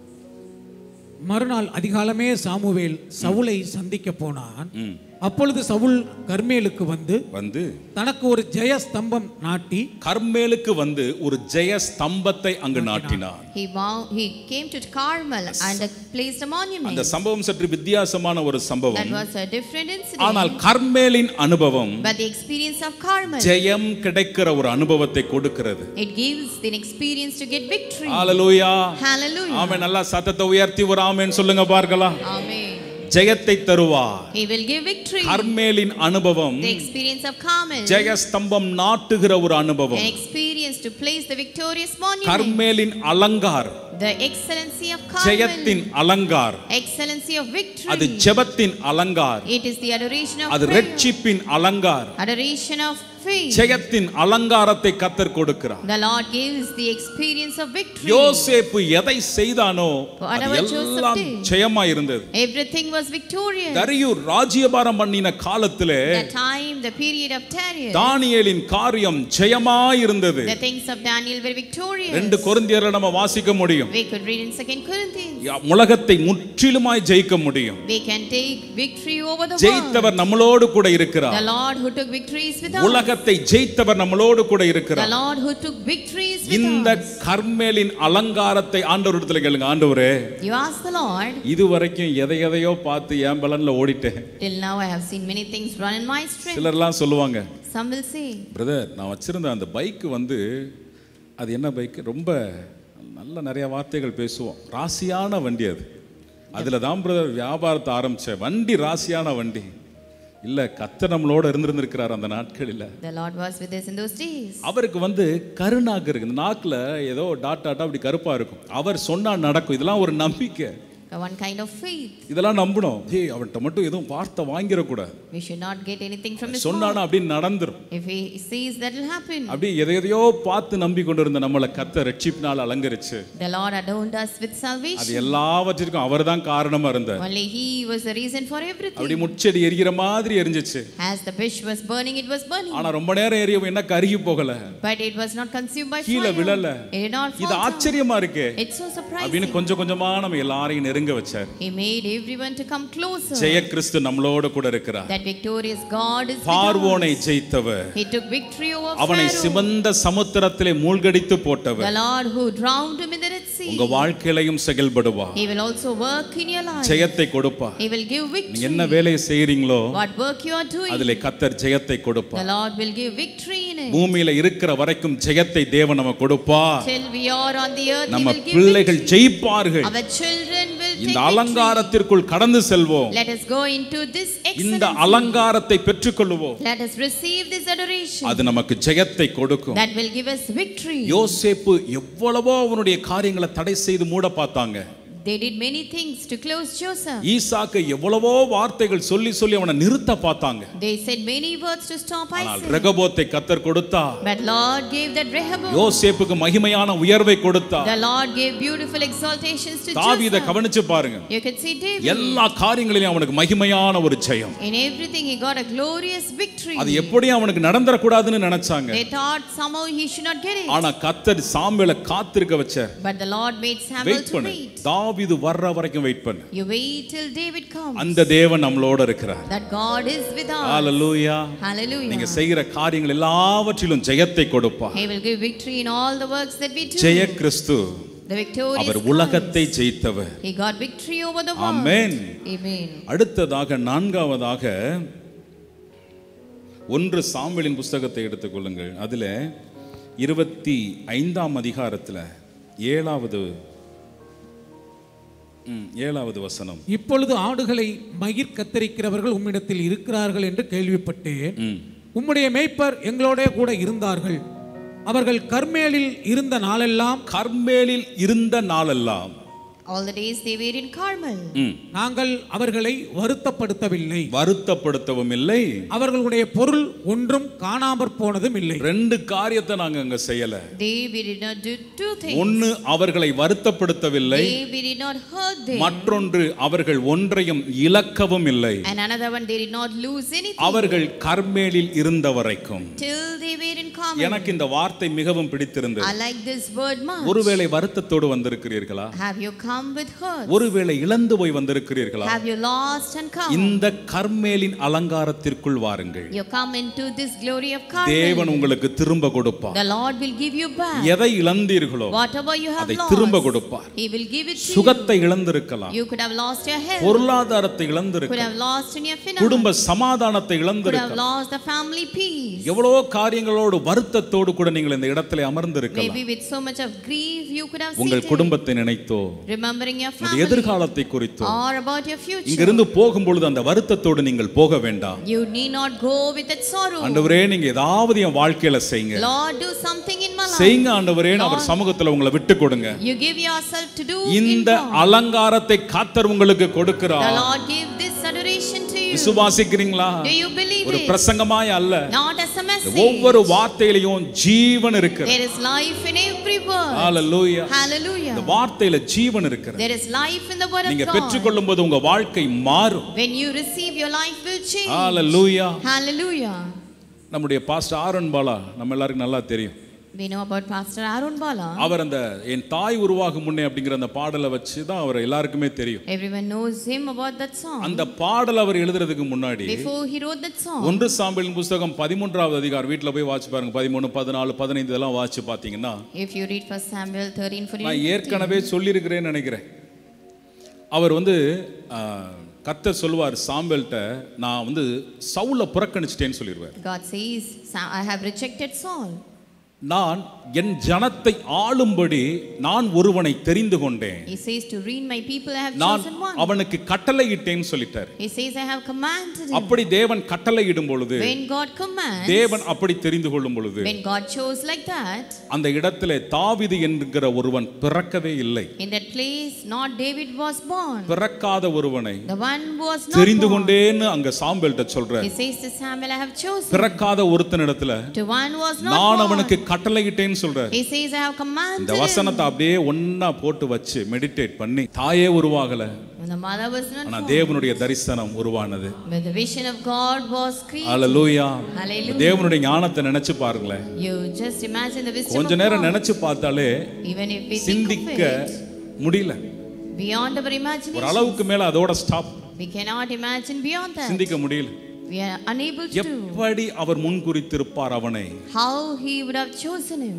மறுநாள் அதிகாலமே சாமுவேல் சவுலை சந்திக்க போனான் ம். அப்பொழுது சவுல் கர்மேலுக்கு வந்து வந்து தனக்கு ஒரு ஜெய ஸ்தம்பம் நாட்டி கர்மேலுக்கு வந்து ஒரு ஜெய ஸ்தம்பத்தை அங்கு நாட்டினார் He, bow- he came to Carmel and placed a monument. அந்த சம்பவம் சற்று வித்தியாசமான ஒரு That சம்பவம் was a different incident. ஆனால் கர்மேலின் அனுபவம் But the experience of Carmel, ஜெயம் கிடைக்கிற ஒரு அனுபவத்தை கொடுக்கிறது it gives the experience to get victory. Hallelujah Hallelujah. ஆமென் நல்லா சத்தத்தை உயர்த்தி ஒரு ஆமென் சொல்லுங்க பார்க்கலாம் Amen. ஜெயத்தை தருவார் He will give victory. கர்மேலின் அனுபவம் The experience of Carmel, ஜெயஸ்தம்பம் நாட்டுகிற ஒரு அனுபவம் an experience to place the victorious monument. கர்மேலின் Alankar The excellency of Carmel, ஜெயத்தின் Alankar excellency of victory. அது ஜெபத்தின் Alankar It is the adoration of அது prayer, ரட்சிப்பின் அலங்கார் adoration of faith. ஜெயத்தின் அலங்காரத்தை கத்தர் கொடுக்கிறார் The Lord gives the experience of victory. யோசேப்பு எதை செய்தானோ அது Whatever Joseph எல்லாம் did. ஜெயமா இருந்தது Everything was victorious. தரியூர் ராஜ்யபாரம் பண்ணின காலத்திலே The time, the period of Darius, தானியேலின் காரியம் ஜெயமா இருந்தது the things of Daniel were victorious. ரெண்டு கொரிந்தியர்ல நம்ம வாசிக்க முடியும் We could read in Second Corinthians. யா- உலகத்தை முற்றிலுமாய் ஜெயிக்க முடியும் We can take victory over the world. ஜெயித்தவர் நம்மளோடு கூட இருக்கிறார் The Lord who took victories with us. உலகத்தை ஜெயித்தவர் நம்மளோடு கூட The இருக்கிறார் Lord who took victories with இந்த us. கர்மேலின் அலங்காரத்தை ஆண்டவரிடத்துல கேளுங்க ஆண்டவரே You ask the Lord. இது வரைக்கும் எதை எதையோ பார்த்து என் பலன்ல ஓடிட்டேன் Till now I have seen many things run in my strength. சிலர்லாம் சொல்லுவாங்க Some will say, பிரதர் நான் வச்சிருந்த அந்த பைக் வந்து அது என்ன பைக் ரொம்ப நல்ல நிறைய வார்த்தைகள் பேசுவோம் ராசியான வண்டி அது அதில் தான் பிரதர் வியாபாரத்தை ஆரம்பிச்சேன் வண்டி ராசியான வண்டி இல்லை கத்த நம்மளோட இருந்திருந்திருக்கிறார் அந்த நாட்களில் The Lord was with us in those days. அவருக்கு வந்து கருநாக்கு இருக்கு இந்த நாக்கில் ஏதோ டாட் டாட்டா அப்படி கருப்பாக இருக்கும் அவர் சொன்னா நடக்கும் இதெல்லாம் ஒரு நம்பிக்கை One kind of faith. இதெல்லாம் நம்பணும் ஏய் அவன்கிட்ட மட்டும் எதுவும் வார்த்தை வாங்கிடக்கூடாது We should not get anything from his mouth. சொன்னானா அப்படின்னு நடந்துரும் If he sees that will happen. அப்படியே எதை எதையோ பார்த்து நம்பி கொண்டு இருந்த நம்மளை கத்த ரட்சிப்பினால் அலங்கரிச்சு The Lord adorned us with அது salvation. எல்லாவற்றிற்கும் அவர்தான் காரணமா இருந்தார் Only he was the reason for அப்படி everything. முச்செடி எரிகிற மாதிரி எரிஞ்சிச்சு As the bush was burning, it was burning. ஆனா ரொம்ப நேரம் எரியவும் என்ன கருகி போகல But it was not consumed by கீழே fire. விழல It did not இது fall down. ஆச்சரியமா இருக்கே It's so surprising. அப்படின்னு கொஞ்சம் கொஞ்சமா நம்ம எல்லாரையும் நெருங்க வச்சார் He made everyone to come closer. ஜெய கிறிஸ்து நம்மளோட கூட இருக்கிறார் That victorious God is with பார்வோனை us. ஜெயித்தவர் He took victory over அவனை Pharaoh. சிவந்த சமுத்திரத்திலே மூழ்கடித்து போட்டவர் The Lord who drowned him in the Red Sea. உங்க வாழ்க்கையிலையும் செயல்படுவார் He will also work in your life. ஜெயத்தை கொடுப்பார் He will give நீங்க victory. என்ன வேலையை செய்றீங்களோ What work you are doing, அதிலே கத்தர் ஜெயத்தை the கொடுப்பார் Lord will give victory in it. பூமியில இருக்கிற வரைக்கும் ஜெயத்தை தேவன் நம்ம கொடுப்பார் Till we are on the earth, He நம்ம will give பிள்ளைகள் victory. ஜெயிப்பார்கள் Our children will இந்த take victory. அலங்காரத்திற்குள் கடந்து செல்வோம் Let us go into this இந்த excellence. அலங்காரத்தை பெற்றுக்கொள்வோம் Let us receive this adoration. அது நமக்கு ஜெயத்தை கொடுக்கும் That will give us victory. யோசேப்பு எவ்வளவோ அவனுடைய காரியங்களை தடை செய்து மூட பார்த்தாங்க They did many things to close Joseph. ஈசாக்கு எவ்வளவோ வார்த்தைகள் சொல்லி சொல்லி அவனை நிறுத்த பார்த்தாங்க They said many words to stop ஆனால் Isaac. ரெகபோத்தை கத்தர் கொடுத்தா But Lord gave that Rehoboam. யோசேப்புக்கு மகிமையான உயர்வை கொடுத்தா The Lord gave beautiful exaltations to தாவீதை Joseph. கவனிச்சு பாருங்க You can see David. எல்லா காரியங்களிலும் அவனுக்கு மகிமையான ஒரு ஜெயம் In everything he got a glorious victory. அது எப்படியும் அவனுக்கு நடந்துடக்கூடாதுன்னு நினைச்சாங்க They thought somehow he should not get it. ஆனா கத்தர் சாமுவேலை காத்திருக்க வச்சார் But the Lord made Samuel wait to பண்ணு wait. தாவீது வர்ற வரைக்கும் வெயிட் பண்ணு You wait till David comes. அந்த தேவன் நம்மளோட இருக்கிறார் That God is with us. Hallelujah Hallelujah. நீங்க செய்கிற காரியங்கள் எல்லாவற்றிலும் ஜெயத்தை கொடுப்பார் He will give victory in all the works that we do. ஜெய கிறிஸ்து The victorious அவர் Christ. உலகத்தை ஜெயித்தவர் He got victory over the world. Amen Amen. அடுத்ததாக நான்காவதாக ஒன்று சாம்பலின் புஸ்தகத்தை எடுத்துக்கொள்ளுங்கள் அதுல இருபத்தி ஐந்தாம் அதிகாரத்துல ஏழாவது ம், ஏழாவது வசனம் இப்பொழுது ஆடுகளை மயிர் கத்தரிக்கிறவர்கள் உம்மிடத்தில் இருக்கிறார்கள் என்று கேள்விப்பட்டேன் ம். உம்முடைய மேய்ப்பர் எங்களோடே கூட இருந்தார்கள் அவர்கள் கர்மேலில் இருந்த நாளெல்லாம் கர்மேலில் இருந்த நாளெல்லாம் All the days they were in Carmel. ம். நாங்கள் அவர்களை வருத்தப்படுத்தவில்லை வருத்தப்படுத்தவும் இல்லை அவர்களுடைய பொருள் ஒன்றும் காணாமற் போனதும் இல்லை ரெண்டு காரியத்தை நாங்க அங்க செய்யல They we did not do two things. ஒன்னு அவர்களை வருத்தப்படுத்தவில்லை They we did not hurt them. மற்றொன்று அவர்கள் ஒன்றையும் இழக்கவும் இல்லை And another one, they did not lose anything அவர்கள் கர்மேலில் இருந்த வரைக்கும் till they were in Carmel. எனக்கு இந்த வார்த்தை மிகவும் பிடித்திருந்தது I like this word much. ஒருவேளை வருத்தத்தோடு வந்திருக்கிறீர்களா Have you come with hurt? ஒருவேளை இழந்து போய் வந்திருக்கிறீர்களா Have you lost and come? இந்த கர்மேலின் அலங்காரத்திற்குள் வாருங்கள் You come into this glory of Carmel. தேவன் உங்களுக்கு திரும்ப கொடுப்பார் The Lord will give you back. எதை இழந்தீர்களோ Whatever you have அதை lost, திரும்ப கொடுப்பார் He will give it to you. சுகத்தை இழந்திருக்கலாம் You could have lost your health, பொருளாதாரத்தை could இழந்திருக்கலாம் have lost in your finance, குடும்ப சமாதானத்தை could have இழந்திருக்கலாம் lost the family peace. எவ்வளவோ காரியங்களோடு வருத்தத்தோடு கூட நீங்கள் இந்த இடத்துல அமர்ந்திருக்கலாம் Maybe with so much of grief, you could have உங்கள் seated, குடும்பத்தை நினைத்தோ remembering your உங்கள் family எதிர்காலத்தை குறித்தோ or about your future. இங்கிருந்து போகும்பொழுது அந்த வருத்தத்தோடு நீங்கள் போக வேண்டாம் You need not go with that sorrow. ஆண்டவரே நீங்க ஏதாவது என் வாழ்க்கையில செய்யுங்க Lord, do something in my life. செய்யுங்க ஆண்டவரே அவர் சமூகத்துல உங்களை விட்டு கொடுங்க You give yourself to do இந்த in God. அலங்காரத்தை காத்தர் உங்களுக்கு The கொடுக்கிறார் Lord give this adoration to you. விசுவாசிக்கிறீங்களா Do you believe ஒரு it? பிரசங்கமாய் அல்ல Not as a message. ஒவ்வொரு வார்த்தையிலையும் ஜீவன் இருக்கு There is life in every word. Hallelujah Hallelujah. இந்த வார்த்தையில ஜீவன் இருக்கு There is life in the word நீங்க of God. பெற்றுக்கொள்ளும் போது உங்க வாழ்க்கை மாறும் When you receive, your life will change. Hallelujah Hallelujah. நம்முடைய பாஸ்டர் ஆரன் பாலா நம்ம எல்லாருக்கும் நல்லா தெரியும் We know about Pastor Arun Bala. அவர் அந்த என் தாய் உருவாகும் முன்னே அப்படிங்கிற அந்த பாடலை வச்சு தான் அவர் எல்லாருக்குமே தெரியும் Everyone knows him about that song. அந்த பாடல் அவர் எழுதுறதுக்கு முன்னாடி Before he wrote that song, ஒன்று சாம்பிளின் புஸ்தகம் பதிமூன்றாவது அதிகாரம் வீட்டில் போய் வாட்சி பாருங்க பதிமூணு பதினாலு பதினைந்து இதெல்லாம் வாட்சி பார்த்தீங்கன்னா if you read 1 Samuel 13, 14, நான் ஏற்கனவே சொல்லியிருக்கிறேன்னு நினைக்கிறேன் அவர் வந்து கத்த சொல்லுவார் சாம்பல்கிட்ட நான் வந்து சவுல புறக்கணிச்சிட்டேன்னு சொல்லிடுவார் God says, "Sa- I have rejected Saul. நான் என் ஜனத்தை ஆளும்படி நான் ஒருவனை தெரிந்து கொண்டேன் He says, To read my people, I have நான் chosen one. அவனுக்கு கட்டளையிட்டேன்னு சொல்லிட்டார் He says, I have commanded him. அப்படி தேவன் கட்டளையிடும் பொழுது When God commands, தேவன் அப்படி தெரிந்து கொள்ளும் பொழுது when God chose like that, அந்த இடத்துல தாவிது என்கிற ஒருவன் பிறக்கவே இல்லை in that place, not David was born. பிறக்காத ஒருவனை The one who was not தெரிந்து born. கொண்டேன்னு அங்க சாம்பல்கிட்ட சொல்ற He says to Samuel, I have chosen. பிறக்காத ஒருத்தனிடத்துல To one who was not நான் born. அவனுக்கு கட்டளையிட்டேன்னு சொல்ற He says, I have commanded இந்த him. வசனத்தை அப்படியே ஒண்ணா போட்டு வச்சு மெடிடேட் பண்ணி தாயே உருவாகல When the mother was not ஆனா born, தேவனுடைய தரிசனம் உருவானது but the vision of God was created. Hallelujah Hallelujah. தேவனுடைய ஞானத்தை நினைச்சு பாருங்களேன் You just imagine the wisdom கொஞ்ச of நேரம் God. நினைச்சு பார்த்தாலே Even if we think சிந்திக்க of it, முடியல beyond our ஒரு imagination, அளவுக்கு மேல அதோட stop we cannot imagine beyond that. சிந்திக்க முடியல We are unable to do எப்படி அவர் முன்குறித்திருப்பார் அவனை how he would have chosen him.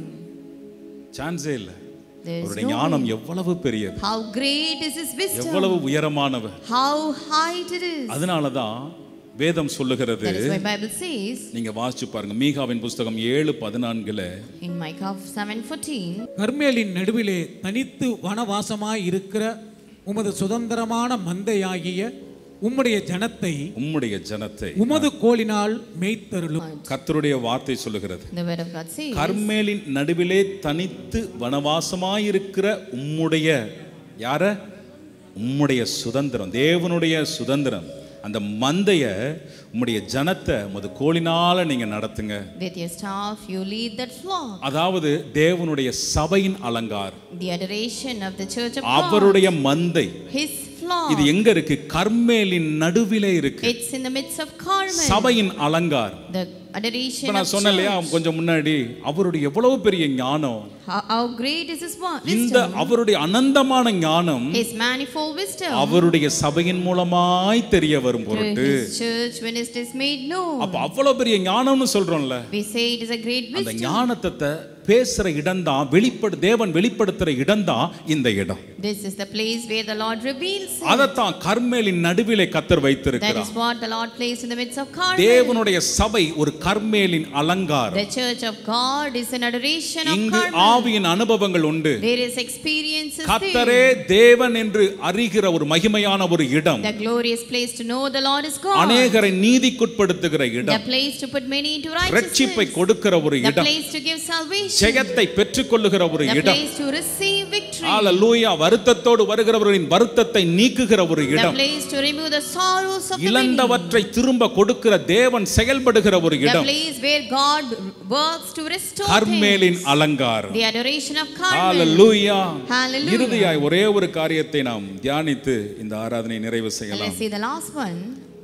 சான்ஸே இல்ல There is அவருடைய no ஞானம் எவ்வளவு பெரியது How great is his wisdom? எவ்வளவு உயரமானவர் How high it is. அதனாலதான் வேதம் சொல்லுகிறது That is why Bible says நீங்க வாசிச்சு பாருங்க மீகாவின் புஸ்தகம் ஏழு பதினான்குல in Micah 7:14, கர்மேலின் நடுவிலே தனித்து வனவாசமாய் இருக்கிற உமது சுதந்திரமான மந்தையாகிய உம்முடைய ஜனத்தை உம்முடைய ஜனத்தை உமது கோலினால் மேய்த்தருளும் கர்த்தருடைய வார்த்தை சொல்லுகிறது the word of God says, கர்மேலின் நடுவிலே தனித்து வனவாசமாயிருக்கிற உம்முடைய யார உம்முடைய சுதந்திரம் தேவனுடைய சுதந்திரம் அந்த மந்தைய உம்முடைய ஜனத்தை உமது கோலினால நீங்க நடத்துங்க with your staff you lead that flock. அதாவது தேவனுடைய சபையின் Alankar The adoration of the church of God. அவருடைய மந்தை His flock. இது எங்க இருக்கு கர்மேலின் நடுவிலே இருக்கு It's in the midst of Carmel. சபையின் அலங்கார் The adoration இப்ப of நான் சொன்னேன் இல்லையா church. கொஞ்சம் முன்னாடி அவருடைய எவ்வளவு பெரிய ஞானம் How, how great is his wa- இந்த wisdom? அவருடைய அனந்தமான ஞானம் His manifold wisdom. அவருடைய சபையின் மூலமாய் தெரிய வரும் Through பொருட்டு his church when it is made known. அப்ப அவ்வளவு பெரிய ஞானம்னு சொல்றோம்ல We say it is a great அந்த wisdom. ஞானத்தை பேசுற இடம்தான் வெளிப்படு தேவன் வெளிப்படுத்துற இடம்தான் இந்த இடம் This is the place where the Lord reveals it. அதைத்தான் கர்மேலின் நடுவிலே கத்தர் That வைத்திருக்கிறார் is what the Lord placed in the midst of Carmel. தேவனுடைய சபை ஒரு கர்மேலின் அலங்காரம் The church of God is an adoration of இங்கு Carmel. ஆவியின் அனுபவங்கள் உண்டு There is experiences கத்தரே there. தேவன் என்று அறிகிற ஒரு மகிமையான ஒரு இடம் The glorious place to know the Lord is God. அநேகரை நீதிக்குட்படுத்துகிற The இடம் place to put many into ரட்சிப்பை righteousness. கொடுக்கிற ஒரு The இடம் place to give salvation. ஜெயத்தை பெற்றுக்கொள்ளுகிற ஒரு The இடம் place to receive victory. ஹalleluya வருத்தத்தோடு வருகிறவர்களின் வருத்தத்தை நீக்குகிற ஒரு The இடம் place to remove the sorrows of the many. இழந்தவற்றை திரும்ப கொடுக்கிற தேவன் செயல்படுகிற ஒரு The இடம் place where God works to restore கர்மேலின் things. அலங்காரம் The adoration of Carmel. Hallelujah Hallelujah. இறுதியாய் ஒரே ஒரு காரியத்தை நாம் தியானித்து இந்த ஆராதனை நிறைவு And செய்யலாம் let's see the last one.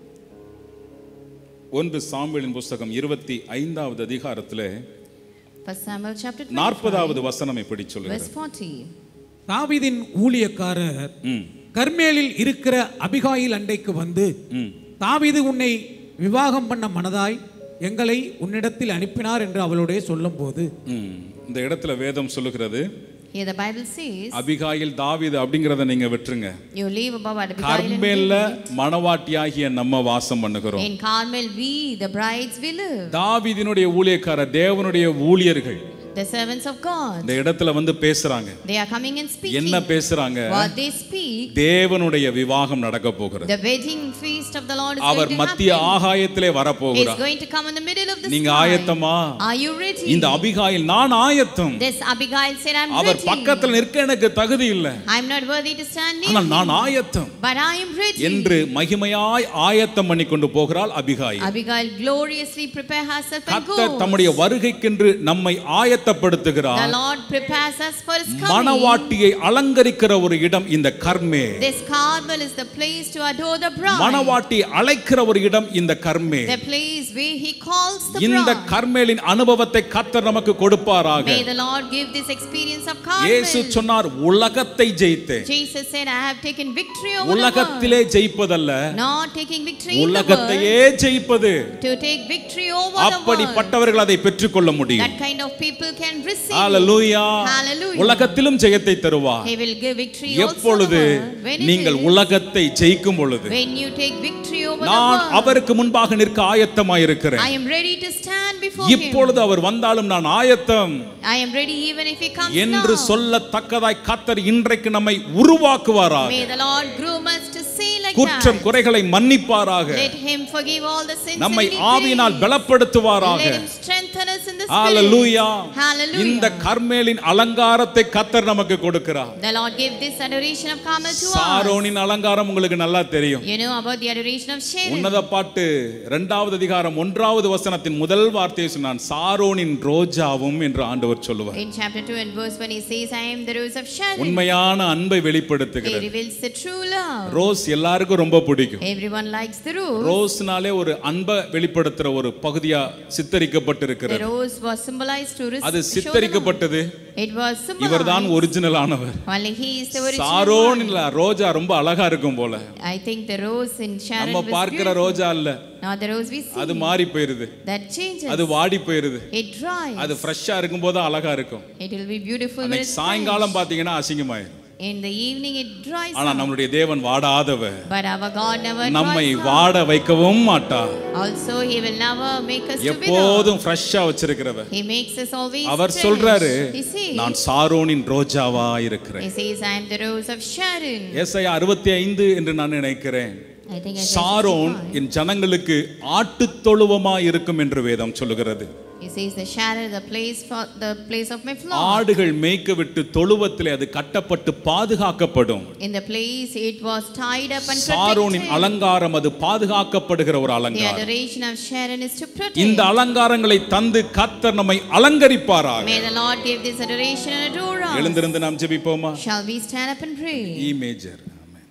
ஒன்று சாம்பலின் புஸ்தகம் இருபத்தி ஐந்தாவது அதிகாரத்திலே First Samuel chapter 25, நாற்பதாவது வசனம் இப்படி verse சொல்லுகிறது 40. தாவீதின் ஊழியக்காரர் ம், கர்மேலில் இருக்கிற அபிகாயில் அண்டைக்கு வந்து ம். தாவீது உன்னை விவாகம் பண்ண மனதாய் எங்களை உன்னிடத்தில் அனுப்பினார் என்று அவளுடைய சொல்லும்போது ம். இந்த இடத்துல வேதம் சொல்லுகிறது Here the Bible says, Abigail தாவீது அப்படிங்கிறத நீங்க விட்டுருங்க You leave above at Abigail and கர்மேல்ல David. மணவாட்டியாகிய நம்ம வாசம் பண்ணுகிறோம் In Carmel, we, the brides, we live. தாவீதினுடைய ஊழியக்காரர் தேவனுடைய ஊழியர்கள் The servants of God. இந்த இடத்துல வந்து பேசுறாங்க They are coming and speaking. என்ன பேசுறாங்க What they speak, தேவனுடைய விவாகம் நடக்க போகிறது the wedding feast of the Lord is அவர் going to மத்திய happen. ஆகாயத்திலே He is வரப்போகிறார் going to come in the middle of the நீங்க sky. ஆயத்தமா Are you ready? இந்த அபிகாயில் நான் ஆயத்தம் This Abigail said, I'm our ready. பக்கத்துல நிற்க எனக்கு தகுதி இல்லை I'm not worthy to stand near ஆனால் him, நான் ஆயத்தம் but I am ready. என்று மகிமையாய் ஆயத்தம் பண்ணி கொண்டு போகிறாள் Abigail Abigail gloriously prepare herself and கர்த்தர் goes. தம்முடைய வருகைக்கென்று நம்மை The ஆயத்தப்படுத்துகிறார் Lord prepares us for His coming. மணவாட்டியை அலங்கரிக்கிற ஒரு இடம் இந்த கர்மே This Carmel is the place to adore the bride. மணவாட்டியை அழைக்கிற ஒரு இடம் இந்த கர்மே The place where He calls the இந்த bride. கர்மேலின் அனுபவத்தை கர்த்தர் நமக்கு கொடுப்பாராக May the Lord give this experience of இயேசு Carmel. சொன்னார் உலகத்தை ஜெயித்தேன் Jesus said, I have taken victory over the world. உலகத்திலே ஜெயிப்பதல்ல Not taking victory in the world. உலகத்தையே ஜெயிப்பது To take victory over the world. அப்படிப்பட்டவர்கள் அதை பெற்றுக்கொள்ள முடியும் That kind of people can receive. Hallelujah Hallelujah. உலகத்திலும் ஜெயத்தை தருவார் He will give victory also எப்பொழுது the world. When it நீங்கள் is, உலகத்தை ஜெயிக்கும் பொழுது when you take victory over the நான் world. அவருக்கு முன்பாக நிற்க ஆயத்தமாயிருக்கிறேன் I am ready to stand before him. இப்பொழுது அவர் வந்தாலும் நான் ஆயத்தம் I am ready even if he comes என்று now. சொல்லத்தக்கதாய் கத்தர் இன்றைக்கு நம்மை உருவாக்குவாராக May the Lord groom us to say like குற்றம் that. குறைகளை மன்னிப்பாராக Let him forgive all the sins நம்மை and ஆவியினால் iniquities. பலப்படுத்துவாராக Let him strengthen us in the spirit. Hallelujah Hallelujah. இந்த கர்மேலின் அலங்காரத்தை கத்தர் நமக்கு கொடுக்கிறார் The Lord gave this adoration of Carmel to us. சாரோனின் அலங்காரம் உங்களுக்கு நல்லா தெரியும் You know about the adoration of Sharon. உன்னத பாட்டு இரண்டாவது அதிகாரம் ஒன்றாவது வசனத்தின் முதல் வார்த்தையை சொன்னான் சாரோனின் ரோஜாவும் என்று ஆண்டவர் சொல்லுவார் In chapter 2 and verse 1 he says, I am the rose of Sharon. உண்மையான அன்பை He வெளிப்படுத்துகிறது reveals the true love. Rose எல்லாருக்கும் ரொம்ப பிடிக்கும் Everyone likes the rose. ரோஸ்னாலே ஒரு அன்பை வெளிப்படுத்துற ஒரு பகுதியா The சித்தரிக்கப்பட்டிருக்கிறது rose was symbolized to res- அது show the love. சித்தரிக்கப்பட்டது It was இவர்தான் symbolized. ஒரிஜினல் ஆனவர் Only he is the original Sharon one. இல்ல ரோஜா ரொம்ப அழகா இருக்கும் போல I think the rose in Sharon நம்ம was பார்க்கிற beautiful. ரோஜா இல்ல Now the rose we see, அது மாறி போயிருது that changes. அது வாடி போயிருது It dries. அது ஃப்ரெஷ்ஷா இருக்கும் போது அழகா இருக்கும் It will be beautiful when அன்னைக்கு it's சாயங்காலம் fresh. பாத்தீங்கன்னா அசிங்கமாயிரும் In the evening it dries ஆனா out. நம்மளுடைய தேவன் வாடாதவர் But our God never நம்மை dries out. வாட வைக்கவும் மாட்டார் Also he will never make us to wither. எப்போதும் ஃப்ரெஷ்ஷா வச்சிருக்கிறவர் He makes us always our fresh. சொல்றாரு He says, நான் சாரோனின் ரோஜாவா இருக்கிறேன் he says, I am the rose of Sharon. ஏசாயா அறுபத்தி ஐந்து என்று நான் நினைக்கிறேன் I think I சாரோன் என் ஜனங்களுக்கு ஆட்டுத் தொழுவமா இருக்கும் என்று வேதம் சொல்லுகிறது He says the Sharon, the place for the place of my flock. ஆடுகள் மேய்க்க விட்டு தொழுவத்திலே அது கட்டப்பட்டு பாதுகாக்கப்படும் In the place it was tied up and சாரோனின் protected. அலங்காரம் அது பாதுகாக்கப்படுகிற ஒரு The அலங்காரம் adoration of Sharon is to protect. இந்த அலங்காரங்களை தந்து கத்தர் நம்மை அலங்கரிப்பாராக May the Lord give this adoration and adore us. எழுந்திருந்து நாம் ஜெபிப்போமா Shall we stand up and pray? இ மேஜர்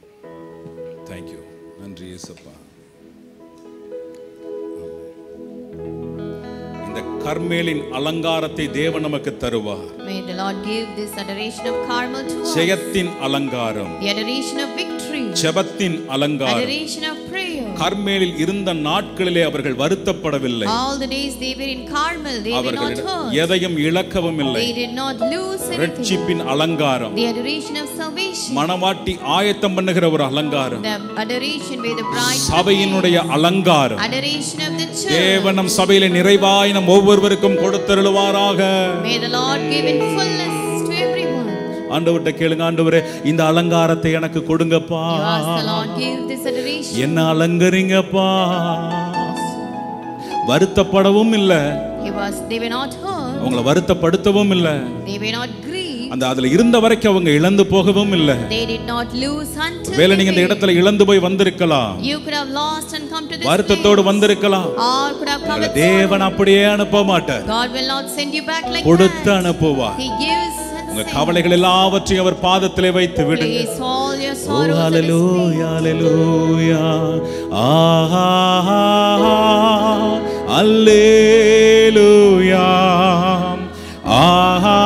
தேங்க்யூ நன்றி இயேசப்பா இந்த கர்மேலின் அலங்காரத்தை தேவன் நமக்கு தருவார் May the Lord give this adoration of Carmel to us. ஜெயத்தின் அலங்காரம் The adoration of victory. ஜெபத்தின் அலங்காரம் Adoration of prayer. கர்மேலில் இருந்த நாட்களிலே அவர்கள் வருத்தப்படவில்லை All the days they were in Carmel, they were அவர்கள் not hurt. எதையும் இழக்கவும் இல்லை They did not lose anything. ரட்சிப்பின் அலங்காரம் The adoration of salvation. மணவாட்டி ஆயத்தம் பண்ணுகிற ஒரு அலங்காரம் The adoration where the bride சபையினுடைய அலங்காரம் adoration of the church. தேவன் நம் சபையில நிறைவாய் நம் ஒவ்வொருவருக்கும் கொடுத்தருளுவாராக May the Lord give in fullness to everyone. ஆண்டவர்கிட்ட கேளுங்க ஆண்டவரே இந்த அலங்காரத்தை எனக்கு கொடுங்கப்பா You ask the Lord, give this adoration. என்ன அலங்கரிங்கப்பா வருத்தப்படவும் இல்ல He was, they were not hurt, அவங்கள வருத்தப்படுத்தவும் இல்ல they were not grieved. அந்த அதுல இருந்த வரைக்கும் அவங்க இழந்து போகவும் இல்லை They did not lose until வேலை they நீங்க இந்த made. இடத்துல இழந்து போய் வந்திருக்கலாம் You could have lost and come to this வருத்தத்தோடு place. வந்திருக்கலாம் Or could have come உங்களை with தேவன் அப்படியே அனுப்ப மாட்டார் God will not send you back like கொடுத்து that. அனுப்புவார் He gives and உங்க sends. கவலைகள் எல்லாவற்றையும் அவர் பாதத்திலே வைத்து விடுங்க Place all your O sorrows at His feet. ஹalleluya ஹalleluya ஆஹா அல்லேலூயா ஆஹா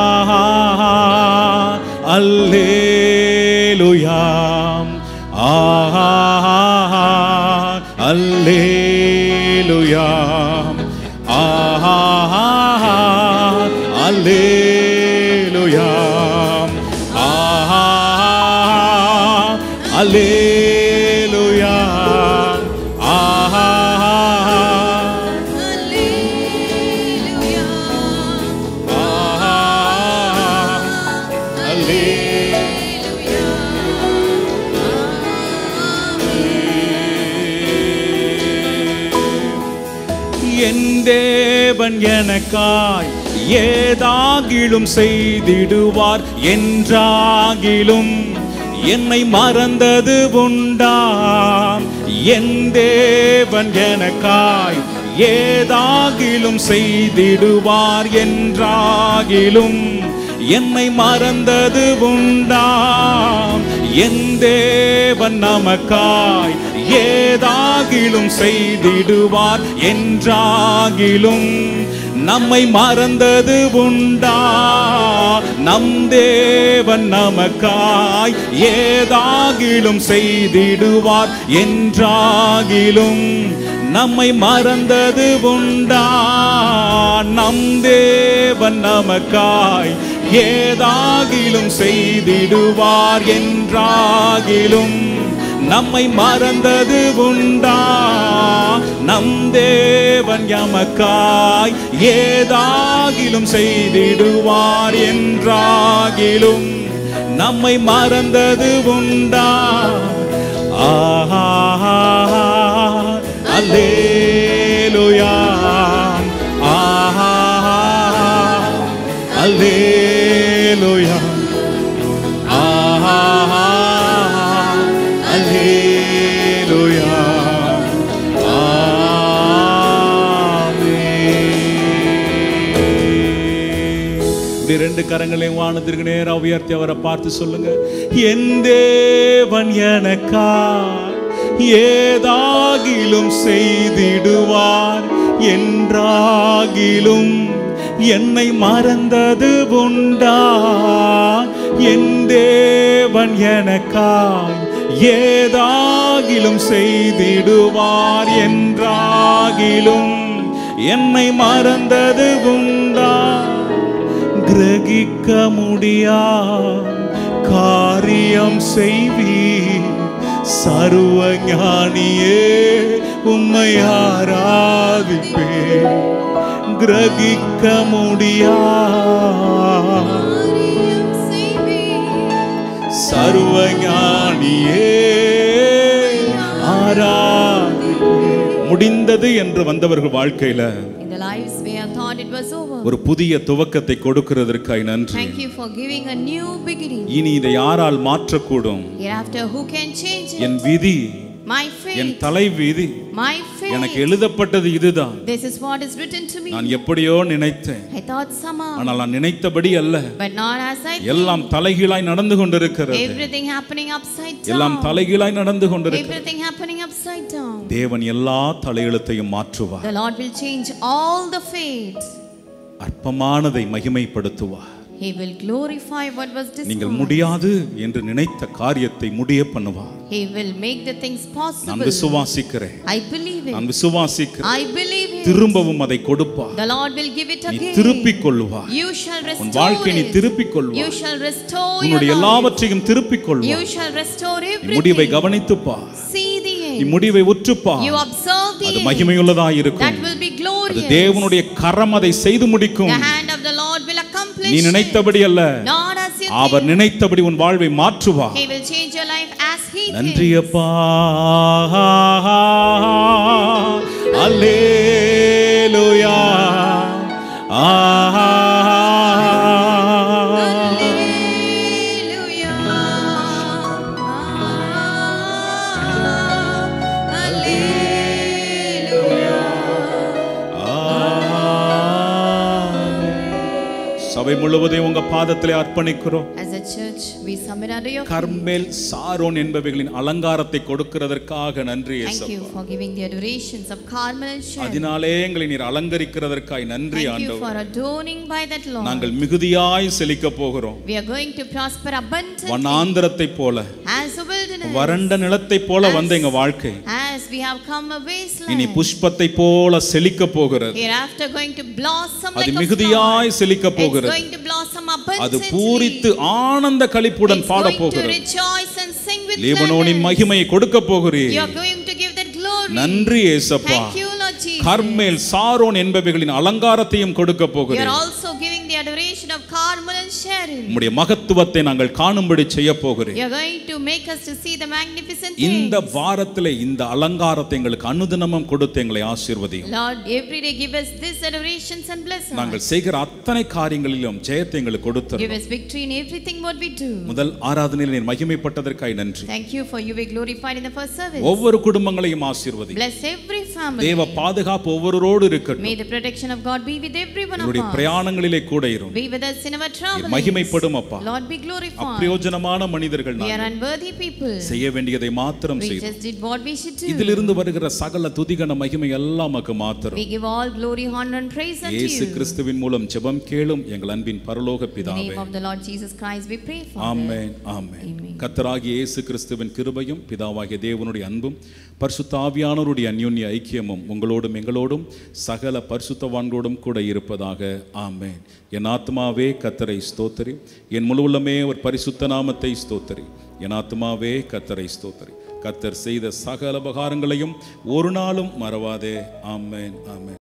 அல்லேலூயா ஆஹா அல்லேலூயா ஆஹா அல்லேலூயா ஆஹா அல்லேலூயா ஆஹா ஆஹா என் தேவன் எனக்காய் ஏதாகிலும் செய்திடுவார் என்றாகிலும் என்னை மறந்தது உண்டா என் தேவன் எனக்காய் ஏதாகிலும் செய்திடுவார் என்றாகிலும் என்னை மறந்தது உண்டா என் தேவன் நமக்காய் ஏதாகிலும் செய்திடுவார் என்றாகிலும் நம்மை மறந்தது உண்டா நம் தேவன் நமக்காய் ஏதாகிலும் செய்திடுவார் என்றாகிலும் நம்மை மறந்தது உண்டா நம் தேவன் நமக்காய் ஏதாகிலும் செய்திடுவார் என்றாகிலும் நம்மை மறந்தது உண்டா நம் தேவன் எமக்காய் ஏதாகிலும் செய்திடுவார் என்றாகிலும் நம்மை மறந்தது உண்டா ஆஹா அல்லேலுயா ஆஹா அல்லேலுயா ஆஹா அல்லேலுயா ஆமென். இப்படி ரெண்டு கரங்களையும் வானத்திற்கு நேரா உயர்த்தி அவரை பார்த்து சொல்லுங்க என் தேவன் எனக்கா ஏதாகிலும் செய்திடுவார் என்றாகிலும் என்னை மறந்தது உண்டா என் தேவன் எனக்காய் ஏதாகிலும் செய்திடுவார் என்றாகிலும் என்னை மறந்தது உண்டா கிரகிக்க முடியா காரியம் செய்வீர் சர்வ ஞானியே உம்மை ஆராதிப்பே கிரகிக்க முடியா சர்வ ஞானியே ஆராதிப்பே முடிந்தது என்று வந்தவர்கள் வாழ்க்கையில In the lives where thought it was over. ஒரு புதிய துவக்கத்தை கொடுக்கிறதற்காய் நன்றி Thank you for giving a new beginning. இனி இதை யாரால் மாற்றக்கூடும் Hereafter, who can change it? என் விதி My என் faith. தலை விதி My faith. எனக்கு எழுதப்பட்டது இதுதான் This is what is written to me. நான் எப்படியோ நினைத்தேன் I thought somehow, ஆனால் நான் நினைத்தபடி அல்ல but not as I think. எல்லாம் தலைகீழாய் நடந்து கொண்டிருக்கிறது Everything happening upside எல்லாம் down. தலைகீழாய் நடந்து கொண்டிருக்கிறது Everything happening upside down. தேவன் எல்லா தலையெழுத்தையும் மாற்றுவார் The Lord will change all the fates. அற்பமானதை மகிமைப்படுத்துவார் He will glorify what was நீங்கள் destroyed. முடியாது என்று நினைத்த காரியத்தை முடிய பண்ணுவார் He will make the things நான் possible. விசுவாசிக்கிறேன் I believe நான் it. விசுவாசிக்கிறேன் I believe it. திரும்பவும் அதை கொடுப்பார் The Lord will give it நீ again. திருப்பிக் கொள்வார் You shall உன் restore வாழ்க்கை நீ it. திருப்பிக் You கொள்வார் shall restore your உன்னுடைய life. எல்லாவற்றையும் திருப்பிக் You கொள்வார் shall restore நீ முடிவை everything. கவனித்துப்பா See the நீ end. முடிவை உற்றுப்பா You observe the அது end. மகிமையுள்ளதாய் That இருக்கும் will be அது glorious. தேவனுடைய கரம் அதை செய்து முடிக்கும் The hand of the Lord will accomplish நீ it. நினைத்தபடி அல்ல Not as you our think. நினைத்தபடி உன் வாழ்வை மாற்றுவார் He will change your life as He நன்றி thinks. அப்பா அல்லேலூயா ஆஹா சபை முழுவதையும் உங்க பாதத்திலே அர்ப்பணிக்கிறோம் As a church, we submit under your feet. Carmel Sharon என்பவைகளின் அலங்காரத்தை கொடுக்கிறதற்காக நன்றி Thank இயேசப்பா you for giving the adorations of Carmel and Sharon. அதனாலே எங்களை நீர் அலங்கரிக்கிறதற்காய் நன்றி Thank you ஆண்டவர் for adorning by that Lord. நாங்கள் மிகுதியாய் செழிக்க போகிறோம் We are going to prosper abundantly வனாந்திரத்தை போல as a wilderness. வறண்ட நிலத்தை போல வந்த எங்க வாழ்க்கை As we have come a இனி wasteland. புஷ்பத்தை போல செழிக்க போகிறது Hereafter going to blossom அது like a flower. மிகுதியாய் செழிக்க It's போகிறது going to blossom அது abundantly. பூரித்து ஆனந்த களிப்புடன் It's பாட going to போகிறது rejoice and sing with லீபனோனின் gladness. மகிமையை கொடுக்க போகிறீர் You are going to give that glory. நன்றி ஏசப்பா Thank you, Lord Jesus. Carmel Sharon என்பவைகளின் அலங்காரத்தையும் கொடுக்க You are போகிறீர் also giving the adoration of Carmel and Sharon. உம்முடைய மகத்துவத்தை நாங்கள் காணும்படி செய்ய போகிறீர் You are going to make us to see the magnificent இந்த things. வாரத்திலே இந்த அலங்காரத்தை எங்களுக்கு அனுதினமும் கொடுத்து எங்களை ஆசீர்வதியும் Lord, every day give us this adorations and bless us. நாங்கள் செய்கிற அத்தனை காரியங்களிலும் ஜெயத்தை எங்களுக்கு கொடுத்து Give us victory in everything what we do. முதல் ஆராதனையில் நீர் மகிமைப்பட்டதற்காய் நன்றி Thank you for you be glorified in the first service. ஒவ்வொரு குடும்பங்களையும் ஆசீர்வதி Bless every family. தேவ பாதுகாப்பு ஒவ்வொருவரோடு இருக்கட்டும் May the protection of God be with every one of உங்களுடைய us. பிரயாணங்களிலே கூட இரும் Be with us in our நீர் travels. மகிமைப்படும் அப்பா Lord, be glorified. அப்பிரயோஜனமான மனிதர்கள் We are நாங்கள். unworthy people. செய்ய வேண்டியதை மாத்திரம் We செய்தோம் just did what we should do. இதிலிருந்து வருகிற சகல துதிகன மகிமை எல்லாம் உமக்கு மாத்திரம் We give all glory, honor, and praise unto இயேசு you. கிறிஸ்துவின் மூலம் ஜெபம் கேளும் எங்கள் அன்பின் பரலோக In the பிதாவே name of the Lord Jesus Christ, we pray for amen amen Amen. கர்த்தராகிய இயேசு கிறிஸ்துவின் கிருபையும் பிதாவாகிய தேவனுடைய அன்பும் பரிசுத்த ஆவியானவருடைய அந்யோன்ய ஐக்கியமும் உங்களோடும் எங்களோடும் சகல பரிசுத்தவான்களோடும் கூட இருப்பதாக ஆமென் என் ஆத்மாவே கத்தரை ஸ்தோத்தரி என் முழு உள்ளமே ஒரு பரிசுத்த நாமத்தை ஸ்தோத்தரி என் ஆத்மாவே கத்தரை ஸ்தோத்தரி கத்தர் செய்த சகல உபகாரங்களையும் ஒரு நாளும் மறவாதே ஆமென் ஆமென்